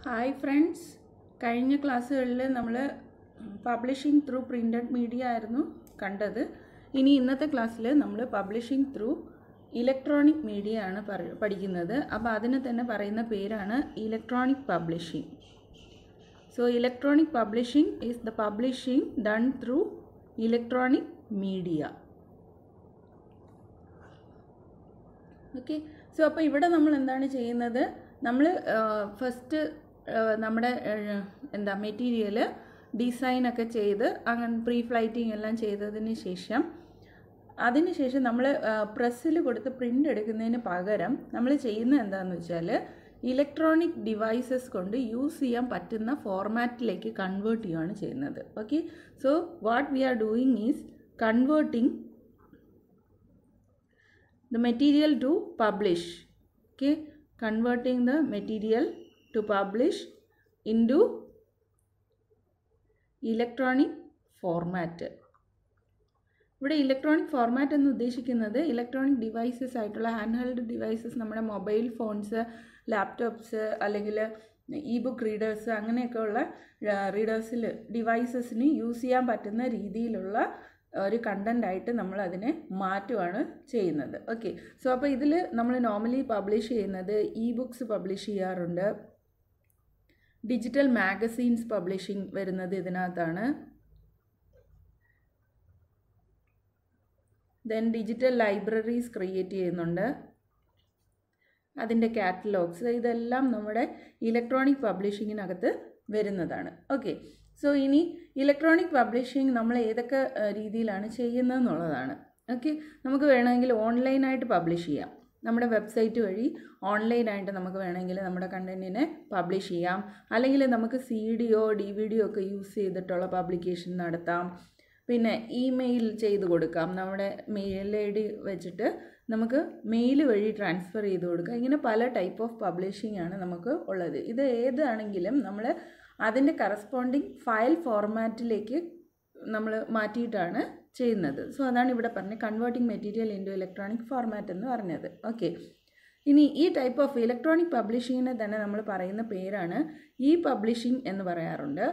hi friends കഴിഞ്ഞ ക്ലാസ്സുകളിൽ നമ്മൾ പബ്ലിഷിംഗ് ത്രൂ പ്രിൻ്റഡ് മീഡിയ ആയിരുന്നു കണ്ടത് ഇനി ഇന്നത്തെ ക്ലാസ്സിൽ നമ്മൾ പബ്ലിഷിംഗ് ത്രൂ ഇലക്ട്രോണിക് മീഡിയ ആണ് പറ- പഠിക്കുന്നത് അപ്പോൾ അതിന് തന്നെ പറയുന്ന പേരാണ് electronic publishing so electronic publishing is the publishing done through electronic media okay so അപ്പോൾ ഇവിടെ നമ്മൾ എന്താണ് ചെയ്യുന്നത് നമ്മൾ ഫസ്റ്റ് നമ്മുടെ ആ, എന്താ മെറ്റീരിയൽ ഡിസൈനൊക്കെ ചെയ്ത് അങ്ങനെ പ്രീ ഫ്ലൈറ്റിംഗ് എല്ലാം ചെയ്തതിന് ശേഷം അതിനുശേഷം നമ്മൾ പ്രസ്സിൽ കൊടുത്ത് പ്രിൻ്റ് എടുക്കുന്നതിന് പകരം നമ്മൾ ചെയ്യുന്നത് എന്താണെന്ന് വെച്ചാൽ ഇലക്ട്രോണിക് ഡിവൈസസ് കൊണ്ട് യൂസ് ചെയ്യാൻ പറ്റുന്ന ഫോർമാറ്റിലേക്ക് കൺവേർട്ട് ചെയ്യുകയാണ് ചെയ്യുന്നത് okay so what we are doing is converting the material to publish okay converting the material to publish into electronic format ഇവിടെ ഇലക്ട്രോണിക് ഫോർമാറ്റ് എന്ന് ഉദ്ദേശിക്കുന്നത് ഇലക്ട്രോണിക് ഡിവൈസസ് ആയിട്ടുള്ള ഹാൻഡ് ഹെൽഡ് ഡിവൈസസ് നമ്മുടെ മൊബൈൽ ഫോൺസ് ലാപ്ടോപ്സ് അല്ലെങ്കിൽ e book readers അങ്ങനെയൊക്കെയുള്ള റീഡേഴ്സിൽ ഡിവൈസസിന് use ചെയ്യാൻ പറ്റുന്ന രീതിയിലുള്ള ഒരു കണ്ടൻ്റ് ആയിട്ട് നമ്മൾ അതിനെ മാറ്റുകയാണ് ചെയ്യുന്നത് ഓക്കെ സോ അപ്പോൾ ഇതിൽ നമ്മൾ നോർമലി പബ്ലിഷ് ചെയ്യുന്നത് ഇ ബുക്സ് പബ്ലിഷ് ചെയ്യാറുണ്ട് ഡിജിറ്റൽ മാഗസീൻസ് പബ്ലിഷിംഗ് വരുന്നത് ഇതിനകത്താണ് ദെൻ ഡിജിറ്റൽ ലൈബ്രറീസ് ക്രിയേറ്റ് ചെയ്യുന്നുണ്ട് അതിൻ്റെ കാറ്റലോഗ്സ് ഇതെല്ലാം നമ്മുടെ ഇലക്ട്രോണിക് പബ്ലിഷിങ്ങിനകത്ത് വരുന്നതാണ് ഓക്കെ സോ ഇനി ഇലക്ട്രോണിക് പബ്ലിഷിംഗ് നമ്മൾ ഏതൊക്കെ ആ, രീതിയിലാണ് ചെയ്യുന്നതെന്നുള്ളതാണ് ഓക്കെ നമുക്ക് വേണമെങ്കിൽ ഓൺലൈനായിട്ട് പബ്ലിഷ് ചെയ്യാം നമ്മുടെ വെബ്സൈറ്റ് വഴി ഓൺലൈനായിട്ട് നമുക്ക് വേണമെങ്കിൽ നമ്മുടെ കണ്ടൻറ്റിനെ പബ്ലിഷ് ചെയ്യാം അല്ലെങ്കിൽ നമുക്ക് സി ഡിയോ ഡി വി ഡിയോ ഒക്കെ യൂസ് ചെയ്തിട്ടുള്ള പബ്ലിക്കേഷൻ നടത്താം പിന്നെ ഇമെയിൽ ചെയ്ത് കൊടുക്കാം നമ്മുടെ മെയിൽ ഐ ഡി വെച്ചിട്ട് നമുക്ക് മെയിൽ വഴി ട്രാൻസ്ഫർ ചെയ്ത് കൊടുക്കാം ഇങ്ങനെ പല ടൈപ്പ് ഓഫ് പബ്ലിഷിംഗ് ആണ് നമുക്ക് ഉള്ളത് ഇത് ഏതാണെങ്കിലും നമ്മൾ അതിൻ്റെ കറസ്പോണ്ടിങ് ഫയൽ ഫോർമാറ്റിലേക്ക് നമ്മൾ മാറ്റിയിട്ടാണ് ചെയ്യുന്നത് സോ അതാണ് ഇവിടെ പറഞ്ഞത് converting material into electronic format എന്ന് പറഞ്ഞത് ഓക്കെ ഇനി ഈ ടൈപ്പ് ഓഫ് ഇലക്ട്രോണിക് പബ്ലിഷിങ്ങിനെ തന്നെ നമ്മൾ പറയുന്ന പേരാണ് ഇ പബ്ലിഷിംഗ് എന്ന് പറയാറുണ്ട്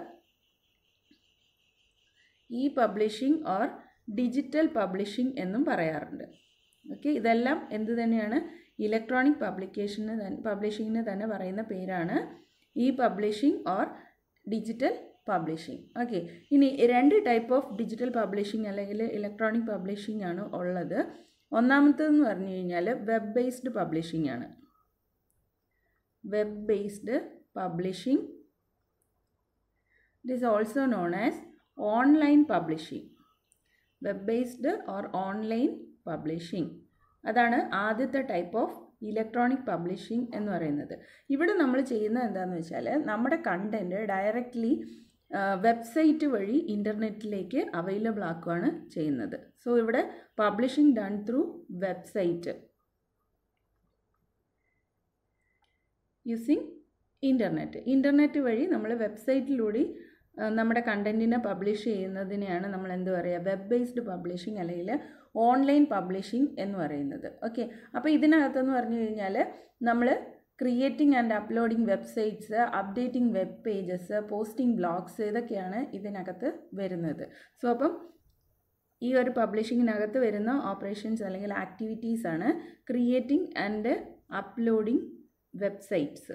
e publishing or digital publishing എന്നും പറയാറുണ്ട് ഓക്കെ ഇതെല്ലാം എന്ത് തന്നെയാണ് ഇലക്ട്രോണിക് പബ്ലിക്കേഷന് പബ്ലിഷിങ്ങിന് തന്നെ പറയുന്ന പേരാണ് e publishing or digital publishing okay ഇനി രണ്ട് ടൈപ്പ് ഓഫ് ഡിജിറ്റൽ പബ്ലിഷിംഗ് അല്ലെങ്കിൽ ഇലക്ട്രോണിക് പബ്ലിഷിംഗ് ആണ് ഉള്ളത് ഒന്നാമത്തേതെന്ന് പറഞ്ഞു കഴിഞ്ഞാൽ വെബ് ബേസ്ഡ് പബ്ലിഷിംഗ് ആണ് web based publishing it is also known as online publishing web based or online publishing അതാണ് ആദ്യത്തെ ടൈപ്പ് ഓഫ് ഇലക്ട്രോണിക് പബ്ലിഷിംഗ് എന്ന് പറയുന്നത് ഇവിടെ നമ്മൾ ചെയ്യുന്നത് എന്താണെന്ന് വെച്ചാൽ നമ്മുടെ കണ്ടൻറ്റ് ഡയറക്റ്റ്ലി വെബ്സൈറ്റ് വഴി ഇൻ്റർനെറ്റിലേക്ക് അവൈലബിൾ ആക്കുകയാണ് ചെയ്യുന്നത് സോ ഇവിടെ publishing done through website using internet internet വഴി നമ്മൾ വെബ്സൈറ്റിലൂടെ ആ, നമ്മുടെ കണ്ടൻറ്റിനെ പബ്ലിഷ് ചെയ്യുന്നതിനെയാണ് നമ്മൾ എന്ത് പറയുക വെബ് ബേസ്ഡ് പബ്ലിഷിംഗ് അല്ലെങ്കിൽ ഓൺലൈൻ പബ്ലിഷിംഗ് എന്ന് പറയുന്നത് ഓക്കെ അപ്പോൾ ഇതിനകത്തെന്ന് പറഞ്ഞു കഴിഞ്ഞാൽ നമ്മൾ creating and uploading websites updating web pages posting blogs ഇതൊക്കെയാണ് ഇതിനകത്ത് വരുന്നത് സോ അപ്പം ഈ ഒരു പബ്ലിഷിങ്ങിനകത്ത് വരുന്ന ഓപ്പറേഷൻസ് അല്ലെങ്കിൽ ആക്ടിവിറ്റീസ് ആണ് ക്രിയേറ്റിംഗ് ആൻഡ് അപ്ലോഡിംഗ് വെബ്സൈറ്റ്സ്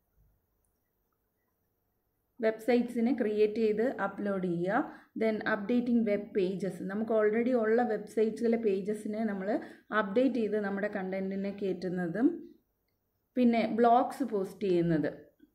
വെബ്സൈറ്റ്സിനെ ക്രിയേറ്റ് ചെയ്ത് അപ്ലോഡ് ചെയ്യുക ദെൻ അപ്ഡേറ്റിംഗ് വെബ് പേജസ് നമുക്ക് ഓൾറെഡി ഉള്ള വെബ്സൈറ്റ്സിലെ പേജസിനെ നമ്മൾ അപ്ഡേറ്റ് ചെയ്ത് നമ്മുടെ കണ്ടൻറ്റിനെ കയറ്റുന്നതും പിന്നെ ബ്ലോഗ്സ് പോസ്റ്റ് ചെയ്യുന്നത്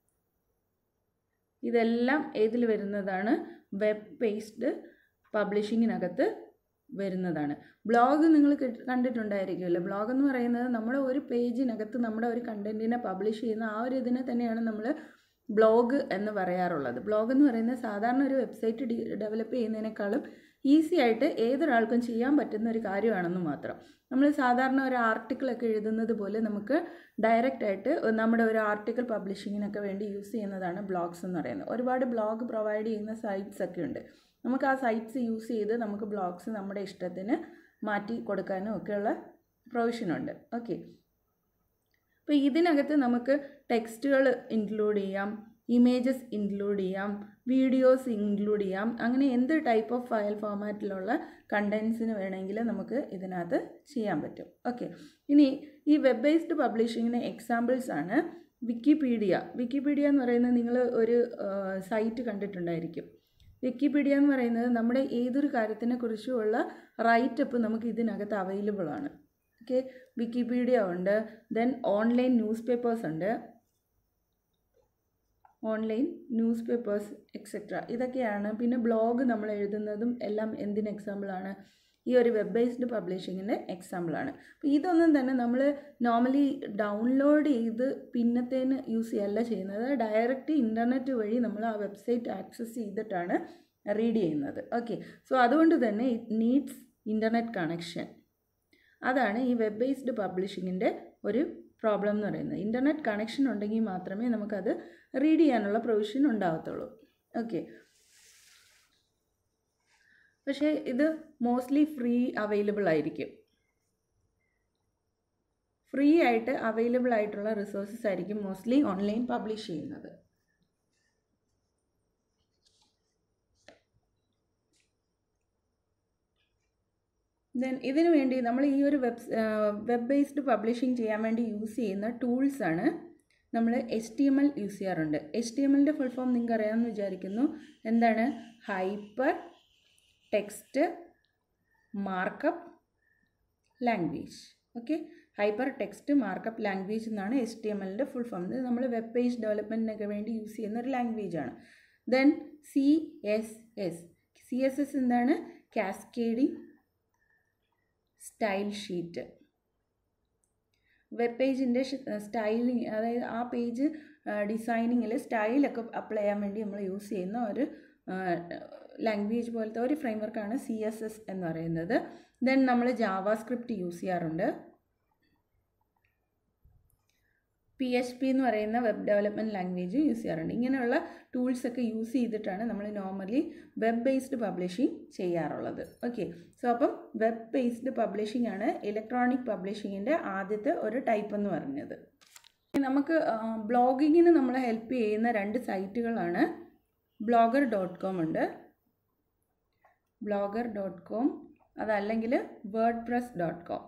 ഇതെല്ലാം ഏതിൽ വരുന്നതാണ് വെബ് ബേസ്ഡ് പബ്ലിഷിങ്ങിനകത്ത് വരുന്നതാണ് ബ്ലോഗ് നിങ്ങൾ കേട്ട്- കണ്ടിട്ടുണ്ടായിരിക്കുമല്ലോ ബ്ലോഗ് എന്ന് പറയുന്നത് നമ്മുടെ ഒരു പേജിനകത്ത് നമ്മുടെ ഒരു കണ്ടൻറ്റിനെ പബ്ലിഷ് ചെയ്യുന്ന ആ ഒരു ഇതിനെ തന്നെയാണ് നമ്മൾ ബ്ലോഗ് എന്ന് പറയാറുള്ളത് ബ്ലോഗ് എന്ന് പറയുന്നത് സാധാരണ ഒരു വെബ്സൈറ്റ് ഡി ഡെവലപ്പ് ചെയ്യുന്നതിനേക്കാളും ഈസി ആയിട്ട് ഏതൊരാൾക്കും ചെയ്യാൻ പറ്റുന്ന ഒരു കാര്യമാണെന്ന് മാത്രം നമ്മൾ സാധാരണ ഒരു ആർട്ടിക്കിളൊക്കെ എഴുതുന്നത് പോലെ നമുക്ക് ഡയറക്റ്റ് ആയിട്ട് നമ്മുടെ ഒരു ആർട്ടിക്കിൾ പബ്ലിഷിങ്ങിനൊക്കെ വേണ്ടി യൂസ് ചെയ്യുന്നതാണ് ബ്ലോഗ്സ് എന്ന് പറയുന്നത് ഒരുപാട് ബ്ലോഗ് പ്രൊവൈഡ് ചെയ്യുന്ന സൈറ്റ്സ് ഒക്കെ ഉണ്ട് നമുക്ക് ആ സൈറ്റ്സ് യൂസ് ചെയ്ത് നമുക്ക് ബ്ലോഗ്സ് നമ്മുടെ ഇഷ്ടത്തിന് മാറ്റി കൊടുക്കാനും ഒക്കെയുള്ള പ്രൊവിഷനുണ്ട് ഓക്കെ അപ്പോൾ ഇതിനകത്ത് നമുക്ക് ടെക്സ്റ്റുകൾ ഇൻക്ലൂഡ് ചെയ്യാം ഇമേജസ് ഇൻക്ലൂഡ് ചെയ്യാം വീഡിയോസ് ഇൻക്ലൂഡ് ചെയ്യാം അങ്ങനെ എന്ത് ടൈപ്പ് ഓഫ് ഫയൽ ഫോമാറ്റിലുള്ള കണ്ടൻസിന് വേണമെങ്കിൽ നമുക്ക് ഇതിനകത്ത് ചെയ്യാൻ പറ്റും ഓക്കെ ഇനി ഈ വെബ് ബേസ്ഡ് പബ്ലിഷിങ്ങിന് എക്സാമ്പിൾസ് ആണ് വിക്കിപീഡിയ വിക്കിപീഡിയ എന്ന് പറയുന്നത് നിങ്ങൾ ഒരു സൈറ്റ് കണ്ടിട്ടുണ്ടായിരിക്കും വിക്കിപീഡിയ എന്ന് പറയുന്നത് നമ്മുടെ ഏതൊരു കാര്യത്തിനെ കുറിച്ചുമുള്ള റൈറ്റപ്പ് നമുക്ക് ഇതിനകത്ത് അവൈലബിൾ ആണ് ഓക്കെ വിക്കിപീഡിയ ഉണ്ട് ദെൻ ഓൺലൈൻ ന്യൂസ് പേപ്പേഴ്സ് ഉണ്ട് ഓൺലൈൻ ന്യൂസ് പേപ്പേഴ്സ് എക്സെട്ര ഇതൊക്കെയാണ് പിന്നെ ബ്ലോഗ് നമ്മൾ എഴുതുന്നതും എല്ലാം എന്തിന് എക്സാമ്പിളാണ് ഈ ഒരു വെബ് ബേസ്ഡ് പബ്ലിഷിങ്ങിൻ്റെ എക്സാമ്പിളാണ് അപ്പോൾ ഇതൊന്നും തന്നെ നമ്മൾ നോർമലി ഡൗൺലോഡ് ചെയ്ത് പിന്നത്തേന് യൂസ് ചെയ്യല്ല ചെയ്യുന്നത് ഡയറക്റ്റ് ഇൻ്റർനെറ്റ് വഴി നമ്മൾ ആ വെബ്സൈറ്റ് ആക്സസ് ചെയ്തിട്ടാണ് റീഡ് ചെയ്യുന്നത് ഓക്കെ സോ അതുകൊണ്ട് തന്നെ ഇറ്റ് നീഡ്സ് ഇൻ്റർനെറ്റ് കണക്ഷൻ അതാണ് ഈ വെബ് ബേസ്ഡ് പബ്ലിഷിങ്ങിൻ്റെ ഒരു പ്രോബ്ലം എന്ന് പറയുന്നത് ഇൻ്റർനെറ്റ് കണക്ഷൻ ഉണ്ടെങ്കിൽ മാത്രമേ നമുക്കത് റീഡ് ചെയ്യാനുള്ള പ്രൊവിഷൻ ഉണ്ടാകത്തുള്ളൂ ഓക്കെ പക്ഷേ ഇത് മോസ്റ്റ്ലി ഫ്രീ അവൈലബിൾ ആയിരിക്കും ഫ്രീ ആയിട്ട് അവൈലബിൾ ആയിട്ടുള്ള റിസോഴ്സസ് ആയിരിക്കും മോസ്റ്റ്ലി ഓൺലൈൻ പബ്ലിഷ് ചെയ്യുന്നത് ദെൻ ഇതിനു വേണ്ടി നമ്മൾ ഈ ഒരു വെബ് വെബ് ബേസ്ഡ് പബ്ലിഷിംഗ് ചെയ്യാൻ വേണ്ടി യൂസ് ചെയ്യുന്ന ടൂൾസാണ് നമ്മൾ H T M L use ചെയ്യാറുണ്ട് എച്ച് ടി എം എല്ലിൻ്റെ ഫുൾ ഫോം നിങ്ങൾക്ക് അറിയാമെന്ന് വിചാരിക്കുന്നു എന്താണ് hyper text markup language okay hyper text markup language എന്നാണ് എച്ച് ടി എം എല്ലിൻ്റെ ഫുൾ ഫോം ഇത് നമ്മൾ വെബ് പേജ് ഡെവലപ്മെൻറ്റിനൊക്കെ വേണ്ടി യൂസ് ചെയ്യുന്ന ഒരു ലാംഗ്വേജ് ആണ് then C S S C S S എന്താണ് കാസ്കേഡിംഗ് സ്റ്റൈൽ ഷീറ്റ് വെബ് പേജിൻ്റെ സ്റ്റൈലിങ് അതായത് ആ പേജ് ഡിസൈനിങ്ങിൽ സ്റ്റൈലൊക്കെ അപ്ലൈ ചെയ്യാൻ വേണ്ടി നമ്മൾ യൂസ് ചെയ്യുന്ന ഒരു ലാംഗ്വേജ് പോലത്തെ ഒരു ഫ്രെയിംവർക്കാണ് സി എസ് എസ് എന്ന് പറയുന്നത് ദെൻ നമ്മൾ ജാവാ സ്ക്രിപ്റ്റ് യൂസ് ചെയ്യാറുണ്ട് പി എച്ച് പി എന്ന് പറയുന്ന വെബ് ഡെവലപ്മെൻറ്റ് ലാംഗ്വേജ് യൂസ് ചെയ്യാറുണ്ട് ഇങ്ങനെയുള്ള ടൂൾസൊക്കെ യൂസ് ചെയ്തിട്ടാണ് നമ്മൾ നോർമലി വെബ് ബേസ്ഡ് പബ്ലിഷിംഗ് ചെയ്യാറുള്ളത് ഓക്കെ സോ അപ്പം വെബ് ബേസ്ഡ് പബ്ലിഷിംഗ് ആണ് ഇലക്ട്രോണിക് പബ്ലിഷിങ്ങിൻ്റെ ആദ്യത്തെ ഒരു ടൈപ്പ് എന്ന് പറഞ്ഞത് നമുക്ക് ബ്ലോഗിങ്ങിന് നമ്മളെ ഹെൽപ്പ് ചെയ്യുന്ന രണ്ട് സൈറ്റുകളാണ് ബ്ലോഗർ ഡോട്ട് കോം ഉണ്ട് ബ്ലോഗർ ഡോട്ട് കോം അതല്ലെങ്കിൽ വേർഡ് പ്രസ് ഡോട്ട് കോം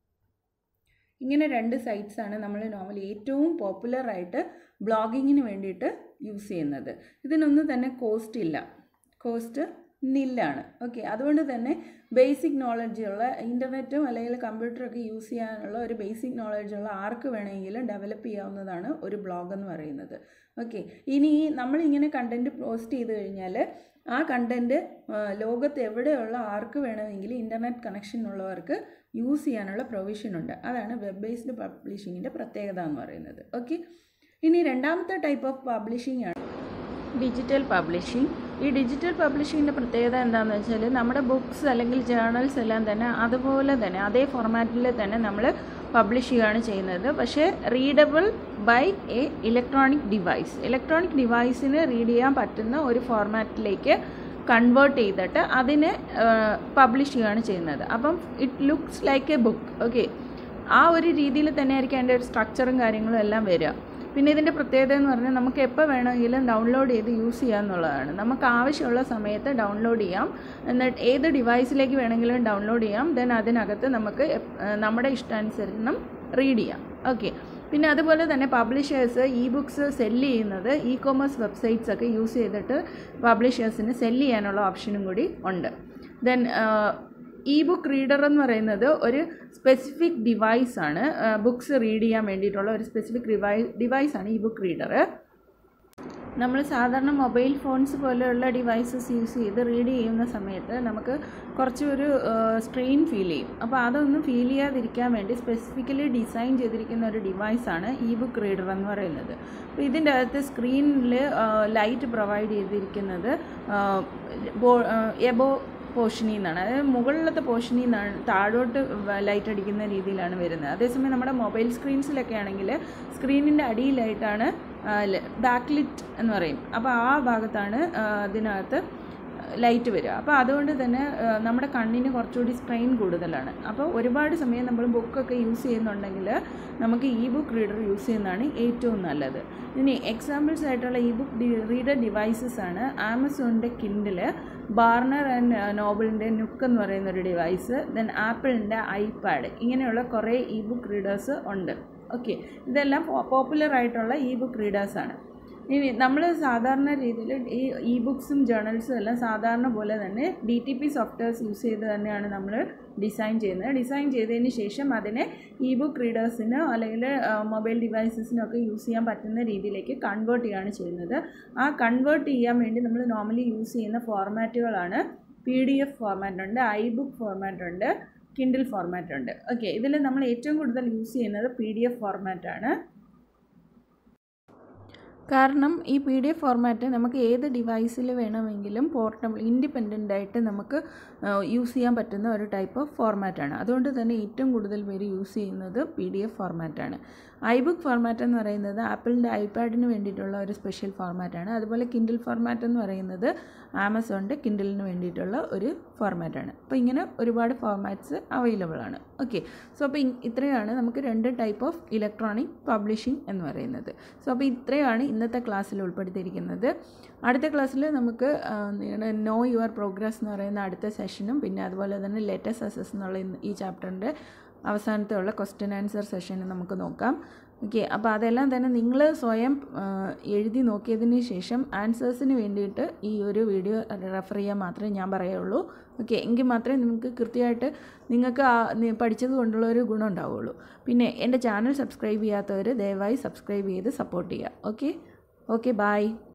ഇങ്ങനെ രണ്ട് സൈറ്റ്സാണ് നമ്മൾ നോർമലി ഏറ്റവും പോപ്പുലർ ആയിട്ട് ബ്ലോഗിങ്ങിന് വേണ്ടിയിട്ട് യൂസ് ചെയ്യുന്നത് ഇതിനൊന്നും തന്നെ കോസ്റ്റ് ഇല്ല കോസ്റ്റ് നില്ലാണ് ഓക്കെ അതുകൊണ്ട് തന്നെ ബേസിക് നോളജുള്ള ഇൻ്റർനെറ്റും അല്ലെങ്കിൽ കമ്പ്യൂട്ടറൊക്കെ യൂസ് ചെയ്യാനുള്ള ഒരു ബേസിക് നോളജുള്ള ആർക്ക് വേണമെങ്കിലും ഡെവലപ്പ് ചെയ്യാവുന്നതാണ് ഒരു ബ്ലോഗ് എന്ന് പറയുന്നത് ഓക്കെ ഇനി നമ്മളിങ്ങനെ കണ്ടൻറ്റ് പോസ്റ്റ് ചെയ്ത് കഴിഞ്ഞാൽ ആ കണ്ടൻറ്റ് ലോകത്ത് എവിടെയുള്ള ആർക്ക് വേണമെങ്കിലും ഇൻ്റർനെറ്റ് കണക്ഷൻ ഉള്ളവർക്ക് യൂസ് ചെയ്യാനുള്ള പ്രൊവിഷൻ ഉണ്ട് അതാണ് വെബ് ബേസ്ഡ് പബ്ലിഷിങ്ങിൻ്റെ പ്രത്യേകത എന്ന് പറയുന്നത് ഓക്കെ ഇനി രണ്ടാമത്തെ ടൈപ്പ് ഓഫ് പബ്ലിഷിംഗ് ആണ് ഡിജിറ്റൽ പബ്ലിഷിംഗ് ഈ ഡിജിറ്റൽ പബ്ലിഷിങ്ങിൻ്റെ പ്രത്യേകത എന്താണെന്ന് വെച്ചാൽ നമ്മുടെ ബുക്സ് അല്ലെങ്കിൽ ജേർണൽസ് എല്ലാം തന്നെ അതുപോലെ തന്നെ അതേ ഫോർമാറ്റിൽ തന്നെ നമ്മൾ പബ്ലിഷ് ചെയ്യുകയാണ് ചെയ്യുന്നത് പക്ഷേ readable by a electronic device electronic ഡിവൈസിന് റീഡ് ചെയ്യാൻ പറ്റുന്ന ഒരു ഫോർമാറ്റിലേക്ക് കൺവേർട്ട് ചെയ്തിട്ട് അതിനെ പബ്ലിഷ് ചെയ്യുകയാണ് ചെയ്യുന്നത് അപ്പം it looks like a book okay ആ ഒരു രീതിയിൽ തന്നെ ആയിരിക്കും അതിൻ്റെ ഒരു സ്ട്രക്ചറും കാര്യങ്ങളും എല്ലാം വരിക പിന്നെ ഇതിൻ്റെ പ്രത്യേകത എന്ന് പറഞ്ഞാൽ നമുക്ക് എപ്പോൾ വേണമെങ്കിലും ഡൗൺലോഡ് ചെയ്ത് യൂസ് ചെയ്യാമെന്നുള്ളതാണ് നമുക്ക് ആവശ്യമുള്ള സമയത്ത് ഡൗൺലോഡ് ചെയ്യാം എന്നിട്ട് ഏത് ഡിവൈസിലേക്ക് വേണമെങ്കിലും ഡൗൺലോഡ് ചെയ്യാം ദെൻ അതിനകത്ത് നമുക്ക് നമ്മുടെ ഇഷ്ടാനുസരണം റീഡ് ചെയ്യാം ഓക്കെ പിന്നെ അതുപോലെ തന്നെ പബ്ലിഷേഴ്സ് ഇ ബുക്സ് സെല്ല് ചെയ്യുന്നത് ഇ കൊമേഴ്സ് വെബ്സൈറ്റ്സ് ഒക്കെ യൂസ് ചെയ്തിട്ട് പബ്ലിഷേഴ്സിന് സെല്ല് ചെയ്യാനുള്ള ഓപ്ഷനും കൂടി ഉണ്ട് ദെൻ ഇ ബുക്ക് റീഡർ എന്ന് പറയുന്നത് ഒരു സ്പെസിഫിക് ഡിവൈസാണ് ബുക്സ് റീഡ് ചെയ്യാൻ വേണ്ടിയിട്ടുള്ള ഒരു സ്പെസിഫിക് ഡിവൈ ഡിവൈസാണ് ഇ ബുക്ക് റീഡർ നമ്മൾ സാധാരണ മൊബൈൽ ഫോൺസ് പോലെയുള്ള ഡിവൈസസ് യൂസ് ചെയ്ത് റീഡ് ചെയ്യുന്ന സമയത്ത് നമുക്ക് കുറച്ചൊരു സ്ട്രെയിൻ ഫീൽ ചെയ്യും അപ്പോൾ അതൊന്നും ഫീൽ ചെയ്യാതിരിക്കാൻ വേണ്ടി സ്പെസിഫിക്കലി ഡിസൈൻ ചെയ്തിരിക്കുന്ന ഒരു ഡിവൈസാണ് ഇ ബുക്ക് റീഡർ എന്ന് പറയുന്നത് അപ്പോൾ ഇതിൻ്റെ അകത്ത് സ്ക്രീനിൽ ലൈറ്റ് പ്രൊവൈഡ് ചെയ്തിരിക്കുന്നത് എബോ പോർഷനിൽ നിന്നാണ് അതായത് മുകളിലത്തെ പോർഷനിൽ നിന്നാണ് താഴോട്ട് ലൈറ്റ് അടിക്കുന്ന രീതിയിലാണ് വരുന്നത് അതേസമയം നമ്മുടെ മൊബൈൽ സ്ക്രീൻസിലൊക്കെ ആണെങ്കിൽ സ്ക്രീനിൻ്റെ അടിയിലായിട്ടാണ് ബാക്ക് ലിറ്റ് എന്ന് പറയും അപ്പോൾ ആ ഭാഗത്താണ് അതിനകത്ത് ലൈറ്റ് വരിക അപ്പോൾ അതുകൊണ്ട് തന്നെ ആ, നമ്മുടെ കണ്ണിന് കുറച്ചുകൂടി സ്ട്രെയിൻ കൂടുതലാണ് അപ്പോൾ ഒരുപാട് സമയം നമ്മൾ ബുക്കൊക്കെ യൂസ് ചെയ്യുന്നുണ്ടെങ്കിൽ നമുക്ക് ഇ ബുക്ക് റീഡർ യൂസ് ചെയ്യുന്നതാണ് ഏറ്റവും നല്ലത് ഇനി എക്സാമ്പിൾസ് ആയിട്ടുള്ള ഇ ബുക്ക് റീഡർ ഡിവൈസസ് ആണ് ആമസോണിൻ്റെ കിൻഡില് ബാർണർ ആൻഡ് നോബിളിൻ്റെ നുക്ക് എന്ന് പറയുന്ന ഒരു ഡിവൈസ് ദെൻ ആപ്പിളിൻ്റെ ഐപാഡ് ഇങ്ങനെയുള്ള കുറേ ഇ ബുക്ക് റീഡേഴ്സ് ഉണ്ട് ഓക്കെ ഇതെല്ലാം പോപ്പുലർ ആയിട്ടുള്ള ഇ ബുക്ക് റീഡേഴ്സാണ് ഇനി നമ്മൾ സാധാരണ രീതിയിൽ ഈ ഇ ബുക്സും ജേർണൽസും എല്ലാം സാധാരണ പോലെ തന്നെ D T P softwares use ചെയ്ത് തന്നെയാണ് നമ്മൾ ഡിസൈൻ ചെയ്യുന്നത് ഡിസൈൻ ചെയ്തതിന് ശേഷം അതിനെ ഇ ബുക്ക് റീഡേഴ്സിന് അല്ലെങ്കിൽ മൊബൈൽ ഡിവൈസസിനൊക്കെ യൂസ് ചെയ്യാൻ പറ്റുന്ന രീതിയിലേക്ക് കൺവേർട്ട് ചെയ്യുകയാണ് ചെയ്യുന്നത് ആ കൺവേർട്ട് ചെയ്യാൻ വേണ്ടി നമ്മൾ നോർമലി യൂസ് ചെയ്യുന്ന ഫോർമാറ്റുകളാണ് പി ഡി എഫ് ഫോർമാറ്റ് ഉണ്ട് ഐ ബുക്ക് ഫോർമാറ്റ് ഉണ്ട് കിൻഡിൽ ഫോർമാറ്റ് ഉണ്ട് ഓക്കെ ഇതിൽ നമ്മൾ ഏറ്റവും കൂടുതൽ യൂസ് ചെയ്യുന്നത് പി ഡി എഫ് ഫോർമാറ്റാണ് കാരണം ഈ പി ഡി എഫ് ഫോർമാറ്റ് നമുക്ക് ഏത് ഡിവൈസിൽ വേണമെങ്കിലും പോർട്ടബിൾ ഇൻഡിപെൻഡൻ്റ് ആയിട്ട് നമുക്ക് യൂസ് ചെയ്യാൻ പറ്റുന്ന ഒരു ടൈപ്പ് ഓഫ് ഫോർമാറ്റാണ് അതുകൊണ്ട് തന്നെ ഏറ്റവും കൂടുതൽ പേര് യൂസ് ചെയ്യുന്നത് പി ഡി എഫ് ഫോർമാറ്റാണ് ഐ ബുക്ക് ഫോർമാറ്റ് എന്ന് പറയുന്നത് ആപ്പിളിൻ്റെ ഐപാഡിന് വേണ്ടിയിട്ടുള്ള ഒരു സ്പെഷ്യൽ ഫോർമാറ്റാണ് അതുപോലെ കിൻഡിൽ ഫോർമാറ്റ് എന്ന് പറയുന്നത് ആമസോണിൻ്റെ കിൻഡിലിന് വേണ്ടിയിട്ടുള്ള ഒരു ഫോർമാറ്റാണ് അപ്പോൾ ഇങ്ങനെ ഒരുപാട് ഫോർമാറ്റ്സ് അവൈലബിൾ ആണ് ഓക്കെ സോ അപ്പോൾ ഇത്രയാണ് നമുക്ക് രണ്ട് ടൈപ്പ് ഓഫ് ഇലക്ട്രോണിക് പബ്ലിഷിംഗ് എന്ന് പറയുന്നത് സോ അപ്പോൾ ഇത്രയാണ് ഇന്നത്തെ ക്ലാസ്സിൽ ഉൾപ്പെടുത്തിയിരിക്കുന്നത് അടുത്ത ക്ലാസ്സിൽ നമുക്ക് നോ യുവർ പ്രോഗ്രസ് എന്ന് പറയുന്ന അടുത്ത സെഷനും പിന്നെ അതുപോലെ തന്നെ ലെറ്റസ് അസസ് എന്നുള്ള ഇന്ന് ഈ ചാപ്റ്ററിൻ്റെ അവസാനത്തെ ഉള്ള ക്വസ്റ്റ്യൻ ആൻസർ സെഷനും നമുക്ക് നോക്കാം ഓക്കെ അപ്പോൾ അതെല്ലാം തന്നെ നിങ്ങൾ സ്വയം ആ, എഴുതി നോക്കിയതിന് ശേഷം ആൻസേഴ്സിന് വേണ്ടിയിട്ട് ഈ ഒരു വീഡിയോ റെഫർ ചെയ്യാൻ മാത്രമേ ഞാൻ പറയുള്ളൂ ഓക്കെ എങ്കിൽ മാത്രമേ നിങ്ങൾക്ക് കൃത്യമായിട്ട് നിങ്ങൾക്ക് ആ നി- പഠിച്ചത് കൊണ്ടുള്ള ഒരു ഗുണം ഉണ്ടാവുള്ളൂ പിന്നെ എൻ്റെ ചാനൽ സബ്സ്ക്രൈബ് ചെയ്യാത്തവർ ദയവായി സബ്സ്ക്രൈബ് ചെയ്ത് സപ്പോർട്ട് ചെയ്യുക ഓക്കെ ഓക്കെ ബായ്